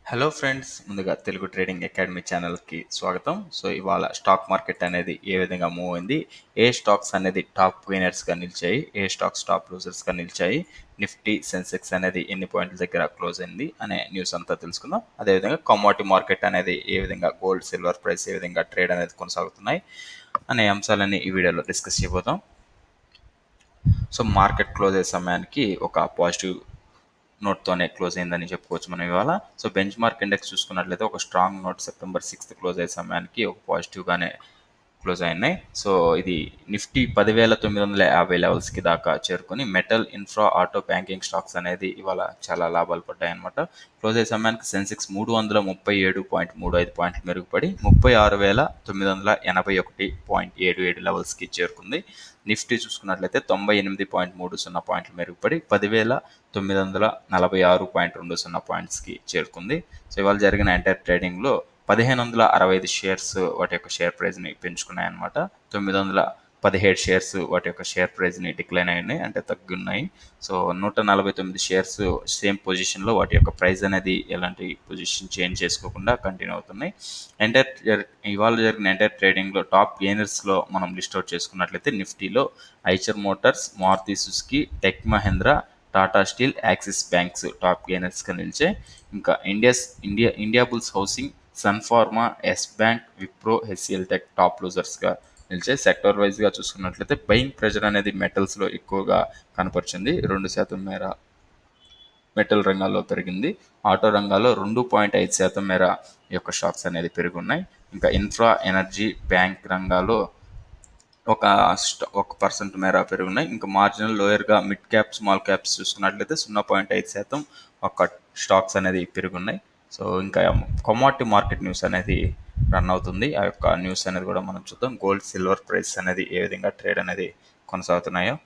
hello friends ముందుగా Telugu trading academy ఛానల్కి స్వాగతం సో ఇవాళ స్టాక్ మార్కెట్ అనేది ఏ విధంగా మూవ్ అయింది ఏ స్టాక్స్ అనేది టాప్ వినర్స్గా నిలిచాయి ఏ స్టాక్స్ టాప్ లూజర్స్గా నిలిచాయి నిఫ్టీ సెన్సెక్స్ అనేది ఎన్ని పాయింట్ల దగ్గర క్లోజ్ అయింది అనే న్యూస్ అంతా తెలుసుకుందాం అదేవిధంగా కమోడిటీ మార్కెట్ అనేది ఏ విధంగా గోల్డ్ సిల్వర్ ప్రైస్ ఏ విధంగా ట్రేడ్ అనేది కొనసాగుతున్నాయి అనే అంశాలన్నీ ఈ వీడియోలో డిస్కస్ చేయబోతాం సో మార్కెట్ క్లోజ్ అయ్యే సమయానికి ఒక పాజిటివ్ నోట్తోనే క్లోజ్ అయిందని చెప్పుకోవచ్చు మనం ఇవాళ సో బెంచ్ మార్క్ ఇండెక్స్ చూసుకున్నట్లయితే ఒక strong note September sixth close అయ్యే సమయానికి ఒక పాజిటివ్గానే క్లోజ్ అయినాయి సో ఇది నిఫ్టీ పదివేల తొమ్మిది వందల యాభై లెవెల్స్కి దాకా చేరుకొని metal infra auto banking stocks అనేది ఇవాళ చాలా లాభాలు పడ్డాయి అనమాట క్లోజ్ అయ్యే సమయానికి సెన్సెక్స్ మూడు వందల ముప్పై ఏడు పాయింట్ మూడు ఐదు పాయింట్లు మెరుగుపడి ముప్పై ఆరు వేల తొమ్మిది వందల ఎనభై ఒకటి పాయింట్ ఏడు ఏడు లెవెల్స్కి చేరుకుంది నిఫ్టీ చూసుకున్నట్లయితే తొంభై ఎనిమిది పాయింట్ మూడు సున్నా పాయింట్లు మెరుగుపడి పదివేల తొమ్మిది వందల నలభై ఆరు పాయింట్ రెండు సున్నా పాయింట్స్కి చేరుకుంది సో ఇవాళ జరిగిన ఎంటైర్ ట్రేడింగ్లో పదిహేను వందల అరవై ఐదు షేర్స్ వాటి యొక్క షేర్ ప్రైజ్ని పెంచుకున్నాయన్నమాట తొమ్మిది వందల పదిహేడు షేర్స్ వాటి యొక్క షేర్ ప్రైజ్ని డిక్లైన్ అయినాయి అంటే తగ్గున్నాయి సో నూట నలభై తొమ్మిది షేర్స్ సేమ్ పొజిషన్లో వాటి యొక్క ప్రైస్ అనేది ఎలాంటి పొజిషన్ చేంజ్ చేసుకోకుండా కంటిన్యూ అవుతున్నాయి ఎంటైర్ ఇవాళ జరిగిన ఎంటైర్ ట్రేడింగ్లో టాప్ గెయినర్స్లో మనం లిస్ట్ అవుట్ చేసుకున్నట్లయితే నిఫ్టీలో Eicher Motors Maruti Suzuki Tech Mahindra Tata Steel Axis banks top గెయినర్స్గా నిలిచాయి ఇంకా India's India India bulls housing Sun Pharma Yes bank Wipro HCL tech top లూజర్స్గా నిలిచాయి సెక్టర్ వైజ్గా చూసుకున్నట్లయితే బయింగ్ ప్రెజర్ అనేది మెటల్స్లో ఎక్కువగా కనపరిచింది రెండు శాతం మేర మెటల్ రంగాల్లో పెరిగింది ఆటో రంగాల్లో రెండు పాయింట్ ఐదు శాతం మేర ఈ యొక్క స్టాక్స్ అనేది పెరుగున్నాయి ఇంకా ఇన్ఫ్రా ఎనర్జీ బ్యాంక్ రంగాల్లో ఒక ఒక పర్సెంట్ మేర పెరుగున్నాయి ఇంకా మార్జినల్ లోయర్గా మిడ్ క్యాప్ స్మాల్ క్యాప్స్ చూసుకున్నట్లయితే సున్నా పాయింట్ ఐదు శాతం ఒక స్టాక్స్ అనేది పెరుగున్నాయి సో ఇంకా కమాడిటీ మార్కెట్ న్యూస్ అనేది రన్ అవుతుంది ఆ యొక్క న్యూస్ అనేది కూడా మనం చూద్దాం గోల్డ్ సిల్వర్ ప్రైస్ అనేది ఏ విధంగా ట్రేడ్ అనేది కొనసాగుతున్నాయో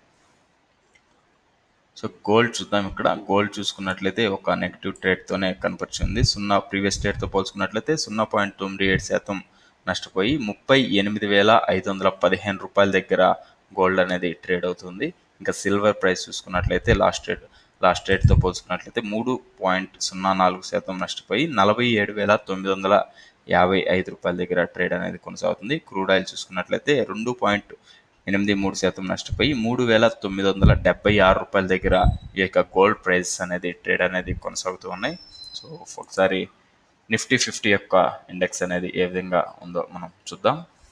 సో గోల్డ్ చూద్దాం ఇక్కడ గోల్డ్ చూసుకున్నట్లయితే ఒక నెగిటివ్ ట్రేడ్తోనే కనపరిచింది సున్నా ప్రీవియస్ ట్రేడ్తో పోల్చుకున్నట్లయితే సున్నా పాయింట్ తొమ్మిది ఏడు శాతం నష్టపోయి ముప్పై ఎనిమిది వేల ఐదు వందల పదిహేను రూపాయల దగ్గర గోల్డ్ అనేది ట్రేడ్ అవుతుంది ఇంకా సిల్వర్ ప్రైస్ చూసుకున్నట్లయితే లాస్ట్ ట్రేడ్ లాస్ట్ ట్రేడ్తో పోల్చుకున్నట్లయితే మూడు పాయింట్ సున్నా నాలుగు శాతం నష్టపోయి నలభై ఏడు వేల తొమ్మిది వందల యాభై ఐదు రూపాయల దగ్గర ట్రేడ్ అనేది కొనసాగుతుంది క్రూడ్ ఆయిల్ చూసుకున్నట్లయితే రెండు పాయింట్ ఎనిమిది మూడు శాతం నష్టపోయి మూడు వేల తొమ్మిది వందల డెబ్బై ఆరు రూపాయల దగ్గర ఈ యొక్క గోల్డ్ ప్రైస్ అనేది ట్రేడ్ అనేది కొనసాగుతూ ఉన్నాయి సో ఒకసారి నిఫ్టీ ఫిఫ్టీ యొక్క ఇండెక్స్ అనేది ఏ విధంగా ఉందో మనం చూద్దాం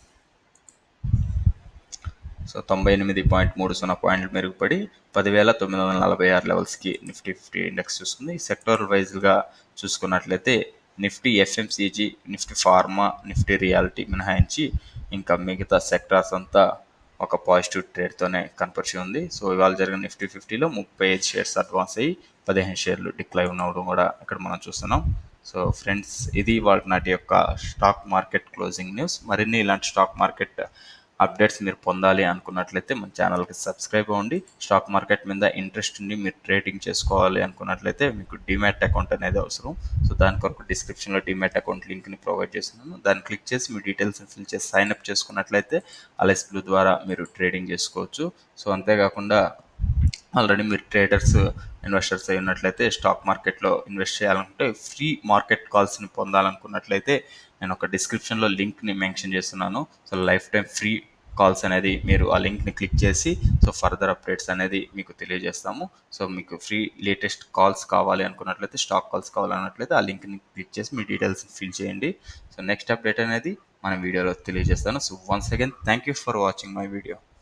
సో తొంభై ఎనిమిది పాయింట్ మూడు సున్నా పాయింట్లు మెరుగుపడి పదివేల తొమ్మిది వందల నలభై ఆరు లెవెల్స్కి నిఫ్టీ ఫిఫ్టీ ఇండెక్స్ చూస్తుంది సెక్టర్ వైజ్గా చూసుకున్నట్లయితే Nifty FMCG Nifty pharma Nifty realty మినహాయించి ఇంకా మిగతా సెక్టార్స్ అంతా ఒక పాజిటివ్ ట్రేడ్తోనే కనపరిచి ఉంది సో ఇవాళ జరిగిన నిఫ్టీ ఫిఫ్టీలో ముప్పై ఐదు షేర్స్ అడ్వాన్స్ అయ్యి పదిహేను షేర్లు డిక్లైన్ అవ్వడం కూడా ఇక్కడ మనం చూస్తున్నాం సో ఫ్రెండ్స్ ఇది వాళ్ళ నాటి యొక్క స్టాక్ మార్కెట్ క్లోజింగ్ న్యూస్ మరిన్ని ఇలాంటి స్టాక్ మార్కెట్ అప్డేట్స్ మీరు పొందాలి అనుకున్నట్లయితే మన ఛానల్కి సబ్స్క్రైబ్ అవ్వండి స్టాక్ మార్కెట్ మీద ఇంట్రెస్ట్ ఉండి మీరు ట్రేడింగ్ చేసుకోవాలి అనుకున్నట్లయితే మీకు డిమాట్ అకౌంట్ అనేది అవసరం సో దాని కొరకు డిస్క్రిప్షన్లో డిమాట్ అకౌంట్ లింక్ని ప్రొవైడ్ చేస్తున్నాను దాన్ని క్లిక్ చేసి మీ డీటెయిల్స్ ఫిల్ చేసి సైన్ అప్ చేసుకున్నట్లయితే అలెస్ బ్లూ ద్వారా మీరు ట్రేడింగ్ చేసుకోవచ్చు సో అంతేకాకుండా ఆల్రెడీ మీరు ట్రేడర్స్ ఇన్వెస్టర్స్ అయి ఉన్నట్లయితే స్టాక్ మార్కెట్లో ఇన్వెస్ట్ చేయాలనుకుంటే ఫ్రీ మార్కెట్ కాల్స్ని పొందాలనుకున్నట్లయితే నేను ఒక డిస్క్రిప్షన్లో లింక్ని మెన్షన్ చేస్తున్నాను so life time free calls అనేది మీరు ఆ లింక్ని క్లిక్ చేసి సో ఫర్దర్ అప్డేట్స్ అనేది మీకు తెలియజేస్తాము సో మీకు ఫ్రీ లేటెస్ట్ కాల్స్ కావాలి అనుకున్నట్లయితే స్టాక్ కాల్స్ కావాలన్నట్లయితే ఆ లింక్ని క్లిక్ చేసి మీ డీటెయిల్స్ ఫిల్ చేయండి సో నెక్స్ట్ అప్డేట్ అనేది మన వీడియోలో తెలియజేస్తాను so once again thank you for watching my video